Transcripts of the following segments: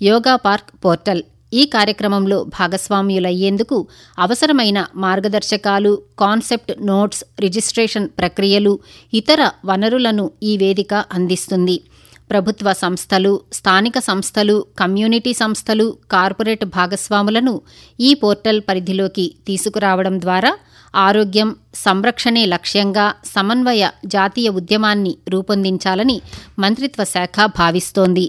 yoga park portal ఈ కార్యక్రమంలో భాగస్వామ్యులయ్యేందుకు అవసరమైన మార్గదర్శకాలు కాన్సెప్ట్ నోట్స్ రిజిస్ట్రేషన్ ప్రక్రియలు ఇతర వనరులను ఈ వేదిక అందిస్తుంది ప్రభుత్వ సంస్థలు స్థానిక సంస్థలు కమ్యూనిటీ సంస్థలు కార్పొరేట్ భాగస్వాములను ఈ పోర్టల్ పరిధిలోకి తీసుకురావడం ద్వారా ఆరోగ్యం సంరక్షణే లక్ష్యంగా సమన్వయ జాతీయ ఉద్యమాన్ని రూపొందించాలని మంత్రిత్వ శాఖ భావిస్తోంది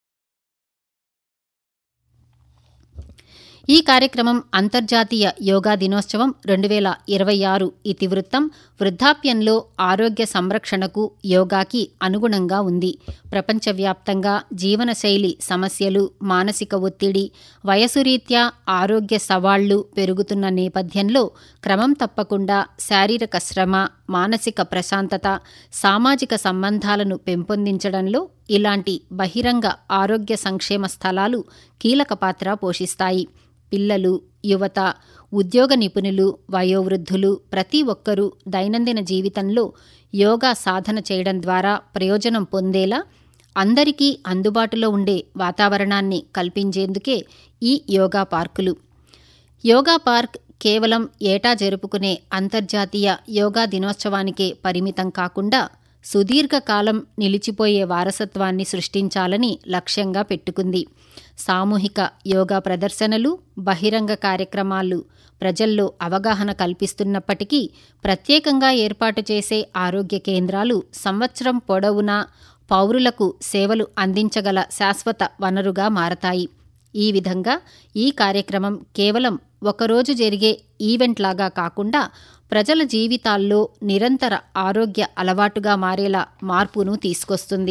ఈ కార్యక్రమం అంతర్జాతీయ యోగా దినోత్సవం రెండు వేల ఇరవై ఆరు ఇతివృత్తం వృద్ధాప్యంలో ఆరోగ్య సంరక్షణకు యోగాకి అనుగుణంగా ఉంది ప్రపంచవ్యాప్తంగా జీవనశైలి సమస్యలు మానసిక ఒత్తిడి వయసురీత్యా ఆరోగ్య సవాళ్లు పెరుగుతున్న నేపథ్యంలో క్రమం తప్పకుండా శారీరక శ్రమ మానసిక ప్రశాంతత సామాజిక సంబంధాలను పెంపొందించడంలో ఇలాంటి బహిరంగ ఆరోగ్య సంక్షేమ స్థలాలు కీలక పాత్ర పోషిస్తాయి పిల్లలు యువత ఉద్యోగ నిపుణులు వయోవృద్ధులు ప్రతి ఒక్కరూ దైనందిన జీవితంలో యోగా సాధన చేయడం ద్వారా ప్రయోజనం పొందేలా అందరికీ అందుబాటులో ఉండే వాతావరణాన్ని కల్పించేందుకే ఈ యోగా పార్కులు యోగా పార్క్ కేవలం ఏటా జరుపుకునే అంతర్జాతీయ యోగా దినోత్సవానికే పరిమితం కాకుండా సుదీర్ఘకాలం నిలిచిపోయే వారసత్వాన్ని సృష్టించాలని లక్ష్యంగా పెట్టుకుంది సామూహిక యోగా ప్రదర్శనలు బహిరంగ కార్యక్రమాలు ప్రజల్లో అవగాహన కల్పిస్తున్నప్పటికీ ప్రత్యేకంగా ఏర్పాటు చేసే ఆరోగ్య కేంద్రాలు సంవత్సరం పొడవునా పౌరులకు సేవలు అందించగల శాశ్వత వనరుగా మారతాయి ఈ విధంగా ఈ కార్యక్రమం కేవలం ఒకరోజు జరిగే ఈవెంట్ లాగా కాకుండా ప్రజల జీవితాల్లో నిరంతర ఆరోగ్య అలవాటుగా మారేలా మార్పును తీసుకొస్తుంది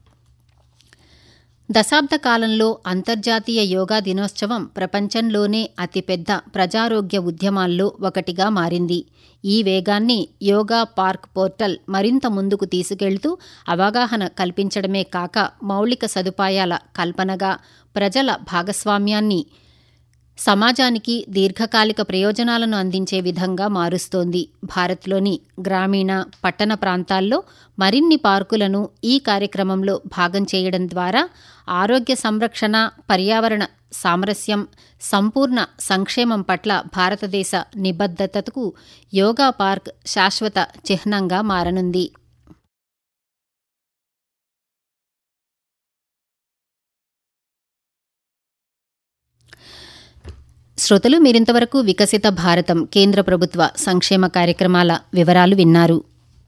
దశాబ్ద కాలంలో అంతర్జాతీయ యోగా దినోత్సవం ప్రపంచంలోనే అతిపెద్ద ప్రజారోగ్య ఉద్యమాల్లో ఒకటిగా మారింది ఈ వేగాన్ని యోగా పార్క్ పోర్టల్ మరింత ముందుకు తీసుకెళ్తూ అవగాహన కల్పించడమే కాక మౌలిక సదుపాయాల కల్పనగా ప్రజల భాగస్వామ్యాన్ని సమాజానికి దీర్ఘకాలిక ప్రయోజనాలను అందించే విధంగా మారుస్తోంది భారత్లోని గ్రామీణ పట్టణ ప్రాంతాల్లో మరిన్ని పార్కులను ఈ కార్యక్రమంలో భాగం చేయడం ద్వారా ఆరోగ్య సంరక్షణ పర్యావరణ సామరస్యం సంపూర్ణ సంక్షేమం పట్ల భారతదేశ నిబద్ధతకు యోగా పార్క్ శాశ్వత చిహ్నంగా మారనుంది శ్రోతలు మీరింతవరకు వికసిత భారతం కేంద్ర ప్రభుత్వ సంక్షేమ కార్యక్రమాల వివరాలు విన్నారు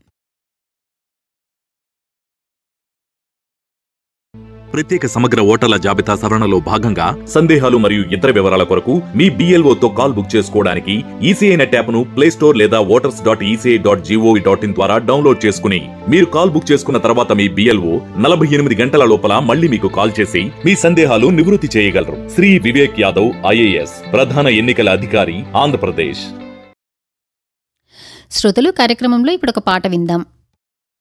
ప్రత్యేక సమగ్ర ఓటర్ల జాబితా సవరణలో భాగంగా సందేహాలు మరియు ఇతర వివరాల కొరకు మీ BLO తో కాల్ బుక్ చేసుకోవడానికి ఈసీఐ నెట్ యాప్ను ప్లే స్టోర్ లేదా voters dot ECI dot G O V dot in ద్వారా డౌన్లోడ్ చేసుకుని మీరు కాల్ బుక్ చేసుకున్న తర్వాత మీ బిఎల్ఓ నలభై ఎనిమిది గంటల లోపల మళ్ళీ మీకు కాల్ చేసి మీ సందేహాలు నివృత్తి చేయగలరు శ్రీ వివేక్ యాదవ్ ఐఏఎస్ ప్రధాన ఎన్నికల అధికారి ఆంధ్రప్రదేశ్ శ్రోతలు కార్యక్రమంలో ఇప్పుడు ఒక పాట విందాం